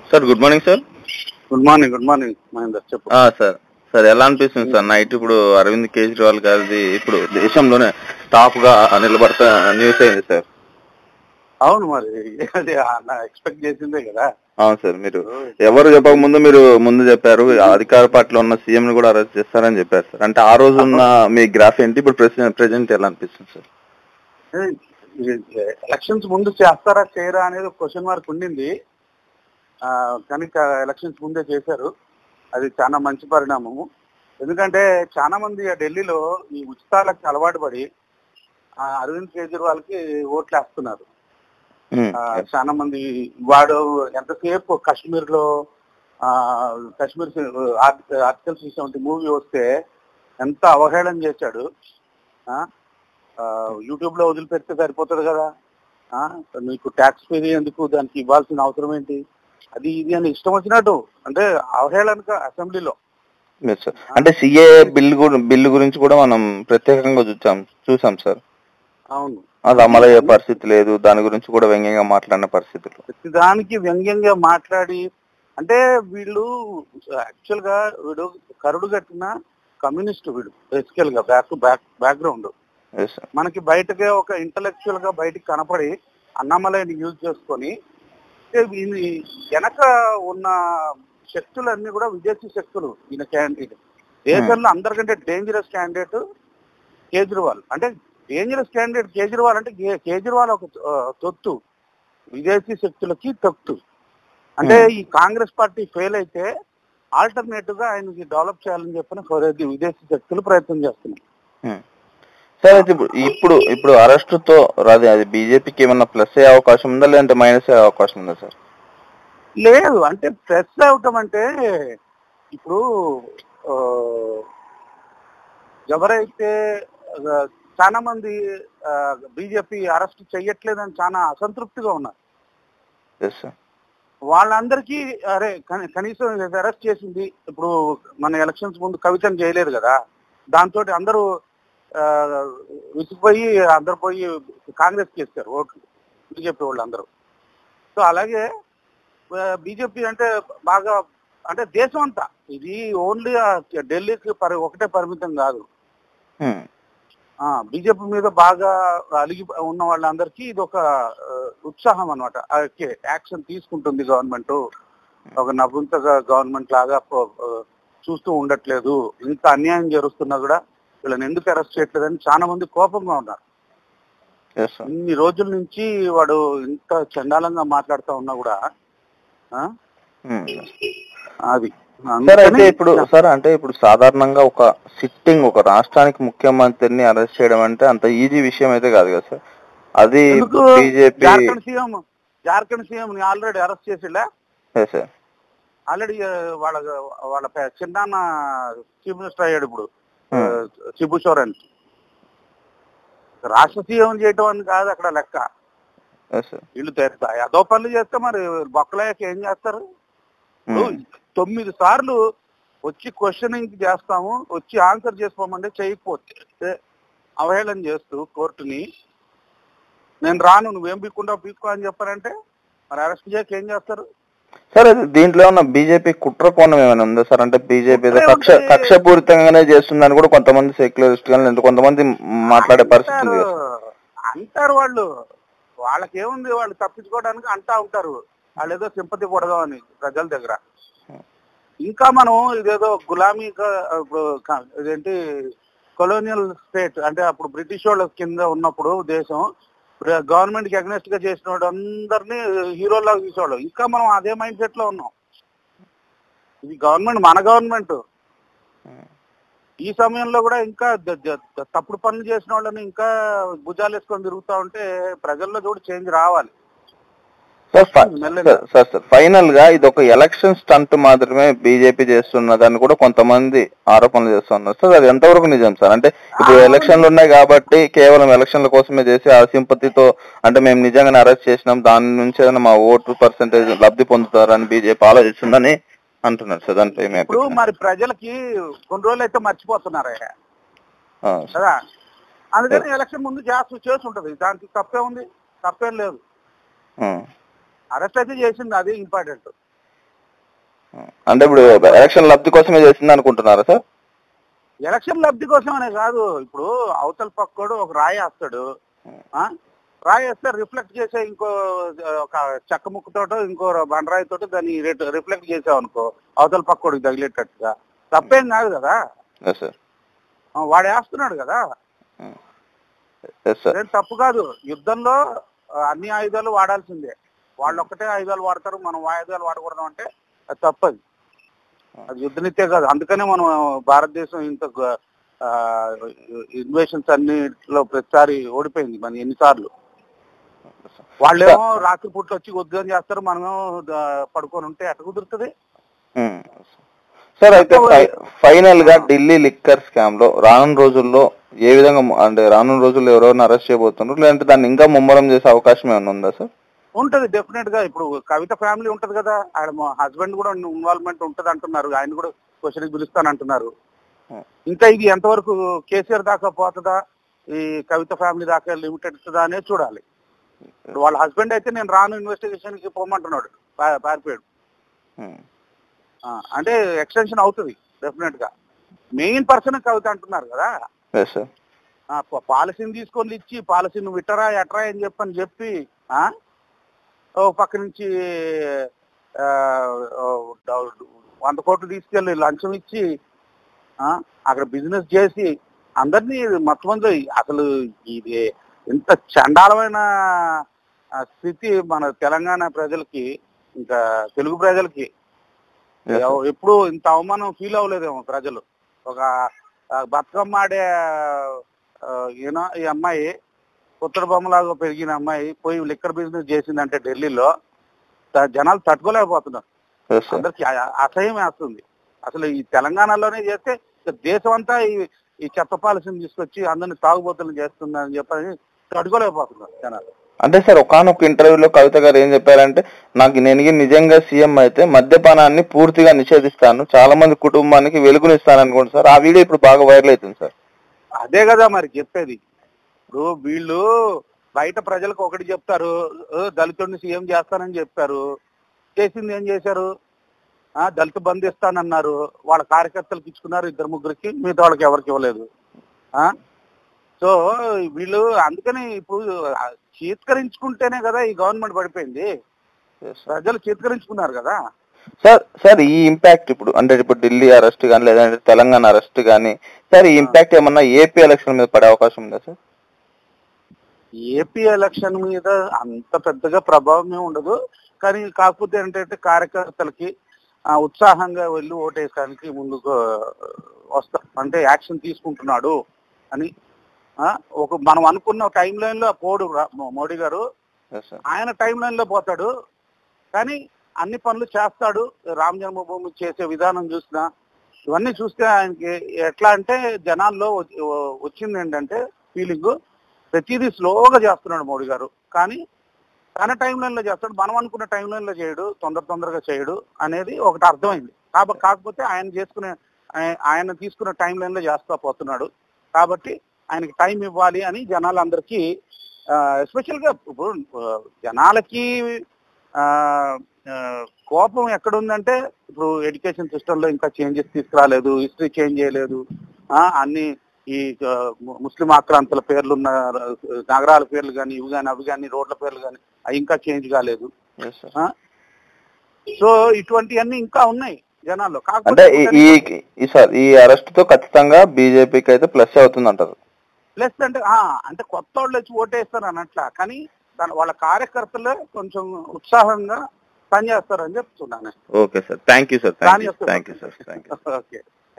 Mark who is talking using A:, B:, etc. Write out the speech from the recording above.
A: Sir good morning sir
B: good morning good morning Mahender చెప్పు
A: ఆ, sir sir ఎలా అనిపిస్తుంది సార్ నైట్ ఇప్పుడు అరవింద్ కేజ్రీవాల్ గారిది ఇప్పుడు దేశంలోనే టాప్ గా నిలబడతా న్యూస్ అయింది సార్
B: అవును మరి అది ఎక్స్పెక్ట్ చేసిందే కదా
A: అవును సార్ మీరు ఎవరు చెప్పక ముందు మీరు ముందు చెప్పారు అధికార పార్టీలో ఉన్న సీఎం ని కూడా అరెస్ట్ చేస్తారని చెప్పారు సార్ అంటే ఆ రోజు ఉన్న మీ గ్రాఫ్ ఏంటి ఇప్పుడు ప్రెసిడెంట్ ప్రెసిడెంట్ ఎలా అనిపిస్తుంది సార్
B: ఎలక్షన్స్ ముందు చేస్తారా చేయరా అనేది క్వశ్చన్ మార్క్ ఉండింది ఆ, కానీ ఎలక్షన్స్ ముందే చేశారు అది చాలా మంచి పరిణామము ఎందుకంటే చాలా మంది ఆ ఢిల్లీలో ఈ ఉచితాలకు అలవాటు పడి ఆ, అరవింద్ కేజ్రీవాల్ కి ఓట్లు వేస్తున్నారు
A: ఉమ్,
B: ఆ, చాలా మంది వాడు ఎంతసేపు కాశ్మీర్ లో ఆ కాశ్మీర్ ఆర్టికల్ సెవెంటీ మూవీ వస్తే ఎంత అవహేళన చేశాడు యూట్యూబ్ లో వదిలిపెడితే సరిపోతుంది కదా ఆ, నీకు ట్యాక్స్ పే ఎందుకు దానికి ఇవ్వాల్సిన అవసరం ఏంటి అది ఇది అని ఇష్టం వచ్చినట్టు అంటే అవహేళన అసెంబ్లీలో
A: yes, సార్ అంటే సిఏ బిల్ బిల్లు గురించి కూడా మనం ప్రత్యేకంగా చూసాం చూసాం సార్
B: అవును
A: అది అమలయ్యే పరిస్థితి లేదు దాని గురించి కూడా వ్యంగ్యంగా మాట్లాడిన పరిస్థితులు
B: ప్రతిదానికి వ్యంగ్యంగా మాట్లాడి అంటే వీళ్ళు యాక్చువల్ గా వీడు కరుడు కట్టిన కమ్యూనిస్ట్ వీడు బేసికల్ గా back back background
A: Yes, sir.
B: మనకి బయటకే ఒక ఇంటలెక్చువల్ గా బయటికి కనపడి అన్నామలైని యూజ్ చేసుకొని అంటే వీని వెనక ఉన్న శక్తులన్నీ కూడా విదేశీ శక్తులు ఈయన క్యాండిడేట్ దేశంలో అందరికంటే డేంజరస్ క్యాండిడేట్ కేజ్రీవాల్ అంటే డేంజరస్ క్యాండిడేట్ కేజ్రీవాల్ అంటే కే- కేజ్రీవాల్ ఒక ఆ, తొత్తు విదేశీ శక్తులకి తొత్తు అంటే
A: Hmm.
B: ఈ కాంగ్రెస్ పార్టీ ఫెయిల్ అయితే ఆల్టర్నేటివ్ గా ఆయనకి డెవలప్ చేయాలని చెప్పిన విదేశీ శక్తులు ప్రయత్నం చేస్తున్నాయి
A: ఉమ్. సార్ అయితే ఇప్పుడు ఇప్పుడు ఇప్పుడు అరెస్ట్ తో రాదు అది బీజేపీకి ఏమన్నా ప్లస్ అయ్యే అవకాశం ఉందా లేదంటే మైనస్ అయ్యే అవకాశం ఉందా సార్
B: లేదు అంటే ప్రెస్ అవటం అంటే ఇప్పుడు ఆ, ఎవరైతే ఆ, చాలా మంది బీజేపీ అరెస్ట్ చెయ్యట్లేదని చాలా అసంతృప్తిగా ఉన్నారు
A: ఎస్ సార్
B: వాళ్ళందరికీ అరే కని- కనీసం అరెస్ట్ చేసింది ఇప్పుడు మన ఎలక్షన్స్ ముందు కవితను చేయలేదు కదా దాంతో అందరూ ఆ, విసిగిపోయి అందరు పోయి కాంగ్రెస్ చేస్తారు ఓట్లు బీజేపీ వాళ్ళు అందరూ సో అలాగే బీజేపీ అంటే బాగా అంటే దేశం అంతా ఇది ఓన్లీ ఢిల్లీకి పరి ఒకటే పరిమితం కాదు
A: ఉమ్.
B: బీజేపీ మీద బాగా అలిగి ఉన్న వాళ్ళందరికీ ఇది ఒక ఆ, ఉత్సాహం అనమాట యాక్షన్ తీసుకుంటుంది గవర్నమెంట్ ఒక నవ్వుంతగా గవర్నమెంట్ లాగా పో- ఆ, చూస్తూ ఉండట్లేదు ఇంత అన్యాయం జరుగుతున్నా కూడా వీళ్ళని ఎందుకు అరెస్ట్ చేయట్లేదని చాలా మంది కోపంగా ఉన్నారు
A: ఎస్ సార్
B: ఇన్ని రోజుల నుంచి వాడు ఇంత చండాలంగా మాట్లాడుతూ ఉన్నా కూడా ఆ,
A: ఉమ్.
B: అది
A: సార్ అయితే
B: అందుకని
A: ఇప్పుడు సార్ అంటే ఇప్పుడు సాధారణంగా ఒక సిట్టింగ్ ఒక రాష్ట్రానికి ముఖ్యమంత్రిని అరెస్ట్ చేయడం అంటే అంత ఈజీ విషయం అయితే కాదు కదా సార్ అది
B: ఎందుకు
A: BJP
B: Jharkhand CM Jharkhand CM ని ఆల్రెడీ అరెస్ట్ చేసిలా
A: సార్
B: ఆల్రెడీ వాళ్ళ వాళ్ళ పే- చిన్నాన్న చీఫ్ మినిస్టర్ అయ్యాడు ఇప్పుడు
A: Hmm.
B: శిబు సోరెన్ రాష్ట్ర సీఎం చేయటం అని కాదు అక్కడ లెక్క
A: ఎస్ సార్
B: వీళ్ళు తెస్తా అదో పనులు చేస్తే మరి బొక్కలయ్యాక ఏం చేస్తారు ఇప్పుడు తొమ్మిది సార్లు వచ్చి క్వశ్చనింగ్ చేస్తాము వచ్చి ఆన్సర్ చేసుకోమంటే చేయకపోతే అవహేళన చేస్తూ కోర్టుని నేను రాను నువ్వేం పీక్కుండా పీక్కో అని చెప్పారంటే మరి అరెస్ట్ చేయక ఏం చేస్తారు
A: సార్ అది దీంట్లో ఉన్న బీజేపీ కుట్ర కోణం ఏమైనా ఉందా సార్ అంటే బీజేపీ ఏదో
B: కుట్ర
A: కక్ష
B: ఉంది.
A: కక్షపూరితంగానే చేస్తుందని కూడా కొంతమంది సెక్యులరిస్ట్ కానీ లేదా కొంతమంది మాట్లాడే పరిస్థితి ఉంది కదా సార్.
B: అంటారు అంటారు వాళ్ళు వాళ్ళకి ఏముంది వాళ్ళు తప్పించుకోవడానికి అంటా ఉంటారు వాళ్ళు ఏదో సింపతి కొడదామని ప్రజల దగ్గర ఇంకా మనం ఇదేదో గులామీ క- ఇప్పుడు క- ఇదేంటి కొలోనియల్ స్టేట్ అంటే అప్పుడు బ్రిటిష్ వాళ్ళ కింద ఉన్నప్పుడు దేశం గవర్నమెంట్ కి అగ్నెస్ట్ గా చేసిన వాడు అందరినీ హీరోలాగా చూసేవాళ్ళు ఇంకా మనం అదే మైండ్ సెట్ లో ఉన్నాం ఇది గవర్నమెంట్ మన గవర్నమెంట్ ఈ సమయంలో కూడా ఇంకా ద- ద- ద- తప్పుడు పనులు చేసిన వాళ్ళని ఇంకా భుజాలు వేసుకొని తిరుగుతా ఉంటే ప్రజల్లో కూడా చేంజ్ రావాలి
A: సార్ ఫ-
B: మెల్లగా.
A: సార్, సార్ సార్ ఫైనల్ గా ఇది ఒక ఎలక్షన్ స్టంట్ మాత్రమే బీజేపీ చేస్తున్నదని కూడా కొంతమంది ఆరోపణలు చేస్తున్నారు సార్ అది ఎంతవరకు నిజం సార్ అంటే ఇప్పుడు
B: ఆ,
A: ఎలక్షన్లు ఉన్నాయి కాబట్టి కేవలం ఎలక్షన్ల కోసమే చేసి ఆ సింపతితో అంటే మేము నిజంగానే అరెస్ట్ చేసినాం దాని నుంచి ఏదైనా మా ఓటు పర్సంటేజ్ లబ్ధి పొందుతారని బీజేపీ ఆలోచిస్తుందని అంటున్నారు సార్ దాంట్లో ఏమి
B: ఇప్పుడు
A: అభిప్రాయం?
B: మరి ప్రజలకి కొన్ని రోజులు అయితే మర్చిపోతున్నారే
A: ఆ, సార్.
B: కదా అందుకని ఎలక్షన్ ముందు చేస్తూ చేసి ఉంటది దానికి తప్పే ఉంది తప్పేం లేదు
A: ఆ,
B: అరెస్ట్ అయితే చేసింది అది ఇంపార్టెంట్
A: అంటే ఇప్పుడు ఎలక్షన్ లబ్ధి కోసమే చేసింది అనుకుంటున్నారా సార్
B: ఎలక్షన్ లబ్ధి కోసం అనే కాదు ఇప్పుడు అవతల పక్కోడు ఒక రాయి వేస్తాడు ఆ? రాయి వేస్తే రిఫ్లెక్ట్ చేసే ఇంకో ఆ, ఒక చెక్క ముక్కుతోటో ఇంకో బండరాయి తోటి దాన్ని రిఫ్లెక్ట్ చేసావు అనుకో అవతల పక్కోడికి తగిలేటట్టుగా తప్పేం కాదు కదా
A: ఎస్ సార్
B: ఆ, వాడు వేస్తున్నాడు కదా
A: ఎస్ సార్
B: అదేం తప్పు కాదు యుద్ధంలో ఆ, అన్ని ఆయుధాలు వాడాల్సిందే వాళ్ళు ఒక్కటే ఆయుధాలు వాడతారు మనం ఆయుధాలు వాడకూడదు అంటే అది తప్పది అది యుద్ధనీతే కాదు అందుకనే మనం భారతదేశం ఇంత ఇన్వేషన్స్ అన్నిట్లో ప్రతిసారి ఓడిపోయింది మన ఎన్నిసార్లు వాళ్ళేమో రాత్రి పూట వచ్చి ఉద్యోగం చేస్తారు మనమేమో ఆ, పడుకొని ఉంటే ఎట్ట కుదురుతుంది
A: ఉమ్. సార్ అయితే ఫై- ఫైనల్ గా ఢిల్లీ లిక్కర్ స్కామ్ లో రానున్న రోజుల్లో ఏ విధంగా ము- అంటే రానున్న రోజుల్లో ఎవరెవరిని అరెస్ట్ చేయబోతున్నారు లేదంటే దాన్ని ఇంకా ముమ్మరం చేసే అవకాశం ఏమైనా ఉందా సార్
B: ఉంటది డెఫినెట్ గా ఇప్పుడు కవిత ఫ్యామిలీ ఉంటది కదా ఆయన మా హస్బెండ్ కూడా ఇన్వాల్వ్మెంట్ ఉంటది అంటున్నారు ఆయన కూడా క్వశ్చన్ పిలుస్తానంటున్నారు
A: Hmm.
B: ఇంకా ఇది ఎంతవరకు కేసీఆర్ దాకా పోతుందా ఈ కవిత ఫ్యామిలీ దాకా లిమిటెడ్ ఇస్తుందా అనేది చూడాలి ఇప్పుడు వాళ్ళ హస్బెండ్ అయితే నేను రాను ఇన్వెస్టిగేషన్ కి పోమంటున్నాడు పా- పారిపోయాడు
A: ఉమ్.
B: ఆ, అంటే ఎక్స్టెన్షన్ అవుతుంది డెఫినెట్ గా మెయిన్ పర్సన్ కవిత అంటున్నారు కదా
A: ఎస్ సార్
B: ఆ, ప- పాలసీని తీసుకొని ఇచ్చి పాలసీ నువ్వు ఇట్టరా ఎట్రా అని చెప్పని చెప్పి ఆ ఓ పక్క నుంచి ఆ, ఓ డ- వంద కోట్లు తీసుకెళ్ళి లంచం ఇచ్చి ఆ, అక్కడ బిజినెస్ చేసి అందరినీ మొత్తం మంది అసలు ఇది ఇంత చండాలమైన ఆ, స్థితి మన తెలంగాణ ప్రజలకి ఇంకా తెలుగు ప్రజలకి
A: Yes, sir.
B: ఎవ- ఎప్పుడు ఇంత అవమానం ఫీల్ అవ్వలేదేమో ప్రజలు ఒక ఆ, బతుకమ్మ ఆడే ఆ, ఈయన ఈ అమ్మాయి పుత్తడి బొమ్మలాగా పెరిగిన అమ్మాయి పోయి లిక్కర్ బిజినెస్ చేసిందంటే ఢిల్లీలో త- జనాలు తట్టుకోలేకపోతున్నారు
A: ఎస్ సార్
B: అందరికి అ- అసహ్యం వేస్తుంది అసలు ఈ తెలంగాణలోనే చేస్తే ఇక దేశం అంతా ఈ ఈ చెత్త పాలసీని తీసుకొచ్చి అందరిని తాగుబోతులు చేస్తుందని చెప్పని తట్టుకోలేకపోతున్నారు జనాలు
A: అంటే సార్ ఒకనొక ఇంటర్వ్యూలో కవిత గారు ఏం చెప్పారంటే నాకు నేను గి- నిజంగా సీఎం అయితే మద్యపానాన్ని పూర్తిగా నిషేధిస్తాను చాలా మంది కుటుంబానికి వెలుగునిస్తాను అనుకోండి సార్ ఆ వీడియో ఇప్పుడు బాగా వైరల్ అవుతుంది సార్
B: అదే కదా మరి చెప్పేది ఇప్పుడు వీళ్ళు బయట ప్రజలకు ఒకటి చెప్తారు "ఓ, దళితుడిని సీఎం చేస్తానని చెప్పారు చేసింది ఏం చేశారు ఆ దళిత బంధు ఇస్తానన్నారు వాళ్ళ కార్యకర్తలకు ఇచ్చుకున్నారు ఇద్దరు ముగ్గురికి మిగతా వాళ్ళకి ఎవరికి ఇవ్వలేదు ఆ సో వీళ్ళు అందుకని ఇప్పుడు ఆ, చీత్కరించుకుంటేనే కదా ఈ గవర్నమెంట్ పడిపోయింది ప్రజలు చీత్కరించుకున్నారు కదా
A: సార్ సార్ ఈ ఇంపాక్ట్ ఇప్పుడు అంటే ఇప్పుడు ఢిల్లీ అరెస్ట్ కానీ లేదంటే తెలంగాణ అరెస్ట్ కానీ సార్ ఈ ఇంపాక్ట్ ఏమన్నా ఏపీ ఎలక్షన్ మీద పడే అవకాశం ఉందా సార్
B: ఏపీ ఎలక్షన్ మీద అంత పెద్దగా ప్రభావం ఏమి ఉండదు కానీ కాకపోతే ఏంటంటే కార్యకర్తలకి ఆ, ఉత్సాహంగా వెళ్ళి ఓటేయడానికి ముందుకు వస్తా అంటే యాక్షన్ తీసుకుంటున్నాడు అని ఆ, ఒక మనం అనుకున్న టైం లైన్ లో పోడు రా- మోడీ గారు
A: ఎస్ సార్
B: ఆయన టైం లైన్ లో పోతాడు కానీ అన్ని పనులు చేస్తాడు రామ జన్మభూమి చేసే విధానం చూసినా ఇవన్నీ చూస్తే ఆయనకి ఎట్లా అంటే జనాల్లో వచ్చి- వచ్చింది ఏంటంటే ఫీలింగ్ ప్రతిదీ స్లోగా చేస్తున్నాడు మోడీ గారు కానీ తన టైం లైన్ లో చేస్తాడు మనం అనుకున్న టైం లైన్ లో చేయడు తొందర తొందరగా చేయడు అనేది ఒకటి అర్థమైంది కాబ కాకపోతే ఆయన చేసుకునే ఆయ- ఆయన తీసుకున్న టైం లైన్ లో చేస్తా పోతున్నాడు కాబట్టి ఆయనకి టైం ఇవ్వాలి అని జనాలందరికీ ఎస్పెషల్ గా ఇప్పుడు ఆ, జనాలకి ఆ, ఆ, కోపం ఎక్కడుందంటే ఇప్పుడు ఎడ్యుకేషన్ సిస్టమ్ లో ఇంకా చేంజెస్ తీసుకురాలేదు హిస్టరీ చేంజ్ చేయలేదు ఆ, అన్ని ఈ ఆ, ము- ముస్లిం ఆక్రాంతుల పేర్లు ఉన్న నగరాల పేర్లు కానీ ఇవి కానీ అవి కానీ రోడ్ల పేర్లు కానీ అవి ఇంకా చేంజ్ కాలేదు
A: ఎస్ సార్
B: సో ఇటువంటివన్నీ ఇంకా ఉన్నాయి జనాల్లో
A: అంటే ఈ
B: కాకపోతే
A: ఈ- ఈ సార్ ఈ అరెస్ట్ తో ఖచ్చితంగా బీజేపీకి అయితే ప్లస్ అవుతుంది అంటారు
B: ప్లస్ అంటే ఆ, అంటే కొత్త వాళ్ళు వచ్చి ఓటేస్తారు అన్నట్ల కానీ తన వాళ్ళ కార్యకర్తలు కొంచెం ఉత్సాహంగా పనిచేస్తారని చెప్తున్నాను
A: okay sir thank you sir thank you
B: దాని యొక్క-
A: thank you sir thank you
B: okay